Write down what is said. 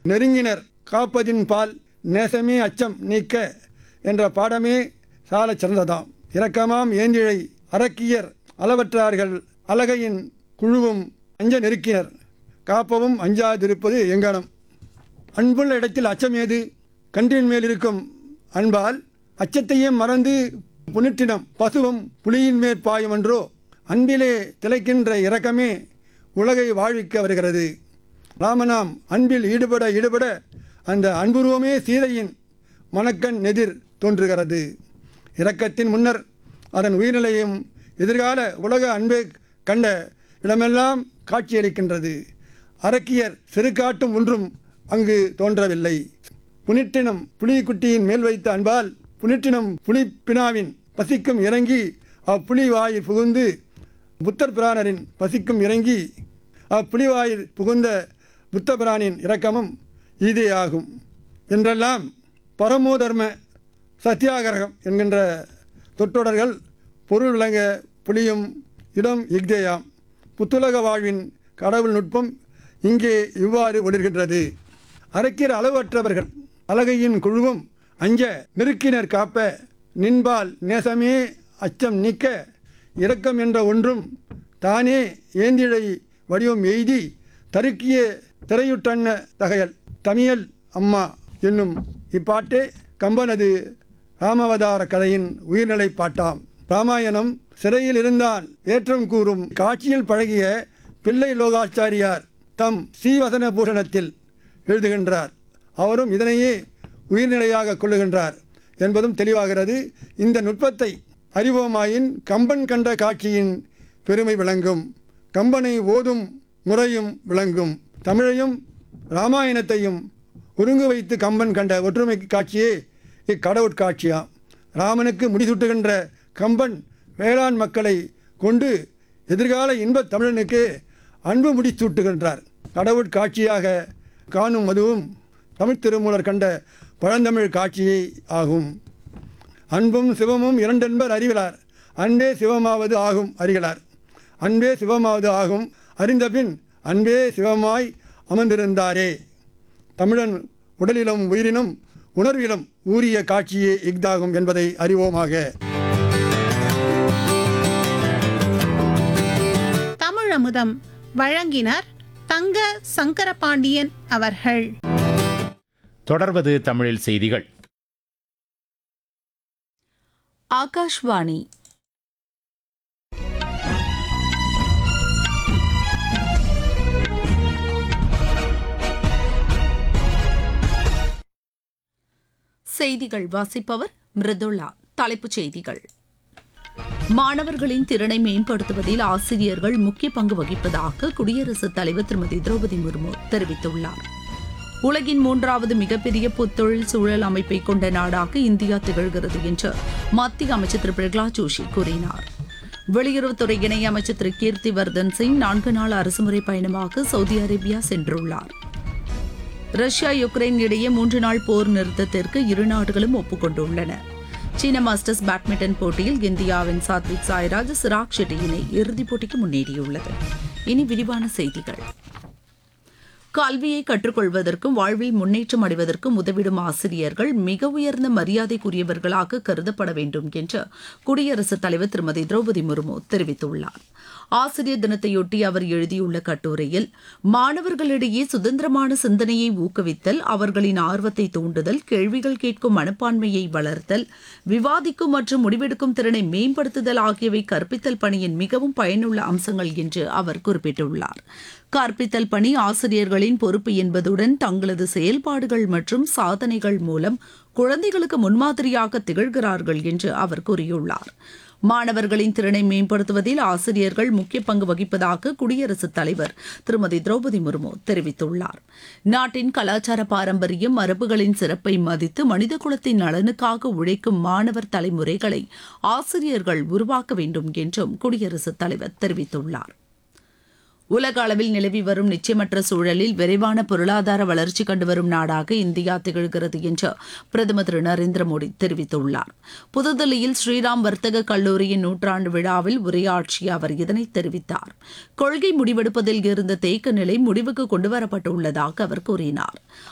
நெருங்கினர் காப்பதின் பால் நேசமே அச்சம் நீக்க என்ற பாடமே சாலச் சிறந்ததாம் இரக்கமாம் ஏந்திழை அரக்கியர் அளவற்றார்கள் அலகையின் குழுவும் அஞ்ச நெருக்கினர் காப்பவும் அஞ்சாதிருப்பது எங்கனம் அன்புள்ள இடத்தில் அச்சம் ஏது கன்றின் மேல் இருக்கும் அன்பால் அச்சத்தையே மறந்து புனிற்றினம் பசுவும் புலியின் மேற் பாயும் என்றோ அன்பிலே திளைக்கின்ற இரக்கமே உலகை வாழ்விக்க வருகிறது ராமனாம் அன்பில் ஈடுபட ஈடுபட அந்த அன்புருவமே சீதையின் மணக்கண் எதிர் தோன்றுகிறது இரக்கத்தின் முன்னர் அதன் உயிர்நிலையும் எதிர்கால உலக அன்பை கண்ட இடமெல்லாம் காட்சியளிக்கின்றது அரக்கியர் சிறுகாட்டும் ஒன்றும் அங்கு தோன்றவில்லை புனிட்டினம் புலிக்குட்டியின் மேல் வைத்த அன்பால் புனிட்டினம் புலிப்பினாவின் பசிக்கும் இறங்கி அப்புலி வாயில் புகுந்து புத்தர் பிரானரின் பசிக்கும் இறங்கி அப்புலிவாயில் புகுந்த புத்த பிரானின் இரக்கமும் இதே ஆகும் என்றெல்லாம் பரமோதர்ம சத்தியாகிரகம் என்கின்ற தொற்றொடர்கள் பொருள் விளங்க புலியும் இடம் இக்தேயாம் புத்துலக வாழ்வின் கடவுள் நுட்பம் இங்கே இவ்வாறு ஒளிர்கின்றது அரைக்கிற அளவற்றவர்கள் அலகையின் குழுவும் அஞ்ச நெருக்கினர் காப்ப நின்பால் நேசமே அச்சம் நீக்க இரக்கம் என்ற ஒன்றும் தானே ஏந்திழை வடிவம் எய்தி தருக்கிய திரையுட்டண்ண தகையல் தமியல் அம்மா என்னும் இப்பாட்டே கம்பனது ராமவதார கதையின் உயிர்நிலை பாட்டாம் ராமாயணம் சிறையில் இருந்தான் ஏற்றம் கூறும் காட்சியில் பழகிய பிள்ளை லோகாச்சாரியார் தம் ஸ்ரீவசன பூஷணத்தில் எழுதுகின்றார் அவரும் இதனையே உயிர்நிலையாக கொள்ளுகின்றார் என்பதும் தெளிவாகிறது இந்த நுட்பத்தை அறிவோமாயின் கம்பன் கண்ட காட்சியின் பெருமை விளங்கும் கம்பனை ஓதும் முறையும் விளங்கும் தமிழையும் ராமாயணத்தையும் ஒருங்கு வைத்து கம்பன் கண்ட ஒற்றுமை காட்சியே இக்கடவுட்காட்சியாம் ராமனுக்கு முடிசூட்டுகின்ற கம்பன் வேளாண் மக்களை கொண்டு எதிர்கால இன்பத் தமிழனுக்கு அன்பு முடிசூட்டுகின்றார் கடவுட்காட்சியாக காணும் அதுவும் தமிழ் திருமூலர் கண்ட பழந்தமிழ் காட்சியே ஆகும் அன்பும் சிவமும் இரண்டென்பர் அறிவிலார் அன்பே சிவமாவது ஆகும் அறிகிறார் அன்பே சிவமாவது ஆகும் அறிந்தபின் அன்பே சிவமாய் அமர்ந்திருந்தாரே தமிழன் உடலிலும் உயிரினும் உணர்விலும் ஊறிய காட்சியே இஃதாகும் என்பதை அறிவோமாக தமிழமுதம் வழங்கினர் தங்க சங்கரபாண்டியன் அவர்கள் தொடர்வது தமிழில் செய்திகள் ஆகாஷ்வாணி செய்திகள் வாசிப்பவர் மிருதுளா தலைப்புச் செய்திகள் மாணவர்களின் திறனை மேம்படுத்துவதில் ஆசிரியர்கள் முக்கிய பங்கு வகிப்பதாக குடியரசுத் தலைவர் திருமதி திரௌபதி முர்மு தெரிவித்துள்ளார் உலகின் மூன்றாவது மிகப்பெரிய புத்தொழில் சூழல் அமைப்பை கொண்ட நாடாக இந்தியா திகழ்கிறது என்று மத்திய அமைச்சர் திரு பிரகலாத் ஜோஷி கூறினார் வெளியுறவுத்துறை இணையமைச்சர் திரு கீர்த்தி வர்தன் சிங் நான்கு நாள் அரசுமுறை பயணமாக சவுதி அரேபியா சென்றுள்ளார் ரஷ்யா யுக்ரைன் இடையே மூன்று நாள் போர் நிறுத்தத்திற்கு இரு நாடுகளும் ஒப்புக்கொண்டுள்ளன சீன மாஸ்டர்ஸ் பேட்மிண்டன் போட்டியில் இந்தியாவின் சாத்விக் சாய்ராஜ் சிராக் ஷெட்டி இணை இறுதிப் போட்டிக்கு முன்னேறியுள்ளது இனி விரிவான செய்திகள் கல்வியை கற்றுக்கொள்வதற்கும் வாழ்வில் முன்னேற்றம் அடைவதற்கும் உதவிடும் ஆசிரியர்கள் மிக உயர்ந்த மரியாதைக்குரியவர்களாக கருதப்பட வேண்டும் என்று குடியரசுத் தலைவர் திருமதி திரௌபதி முர்மு தெரிவித்துள்ளார் ஆசிரியர் தினத்தையொட்டி அவர் எழுதியுள்ள கட்டுரையில் மாணவர்களிடையே சுதந்திரமான சிந்தனையை ஊக்குவித்தல் அவர்களின் ஆர்வத்தை தூண்டுதல் கேள்விகள் கேட்கும் மனப்பான்மையை வளர்த்தல் விவாதிக்கும் மற்றும் முடிவெடுக்கும் திறனை மேம்படுத்துதல் ஆகியவை கற்பித்தல் பணியின் மிகவும் பயனுள்ள அம்சங்கள் என்று அவர் குறிப்பிட்டுள்ளார் கற்பித்தல் பணி ஆசிரியர்களின் பொறுப்பு என்பதுடன் தங்களது செயல்பாடுகள் மற்றும் சாதனைகள் மூலம் குழந்தைகளுக்கு முன்மாதிரியாக திகழ்கிறார்கள் என்று அவர் கூறியுள்ளார் மாணவர்களின் திறனை மேம்படுத்துவதில் ஆசிரியர்கள் முக்கிய பங்கு வகிப்பதாக குடியரசுத் தலைவர் திருமதி திரௌபதி முர்மு தெரிவித்துள்ளார் நாட்டின் கலாச்சார பாரம்பரியம் மரபுகளின் சிறப்பை மதித்து மனித குலத்தின் நலனுக்காக உழைக்கும் மாணவர் தலைமுறைகளை ஆசிரியர்கள் உருவாக்க வேண்டும் என்றும் குடியரசுத் தலைவர் தெரிவித்துள்ளார் உலக அளவில் நிலவி வரும் நிச்சயமற்ற சூழலில் விரைவான பொருளாதார வளர்ச்சி கண்டு வரும் நாடாக இந்தியா திகழ்கிறது என்று பிரதமர் திரு நரேந்திர மோடி தெரிவித்துள்ளார் புதுதில்லியில் ஸ்ரீராம் வர்த்தக கல்லூரியின் நூற்றாண்டு விழாவில் உரையாற்றிய அவர் இதனை தெரிவித்தார் கொள்கை முடிவெடுப்பதில் இருந்த தேக்க நிலை முடிவுக்கு கொண்டுவரப்பட்டுள்ளதாக அவர் கூறினார்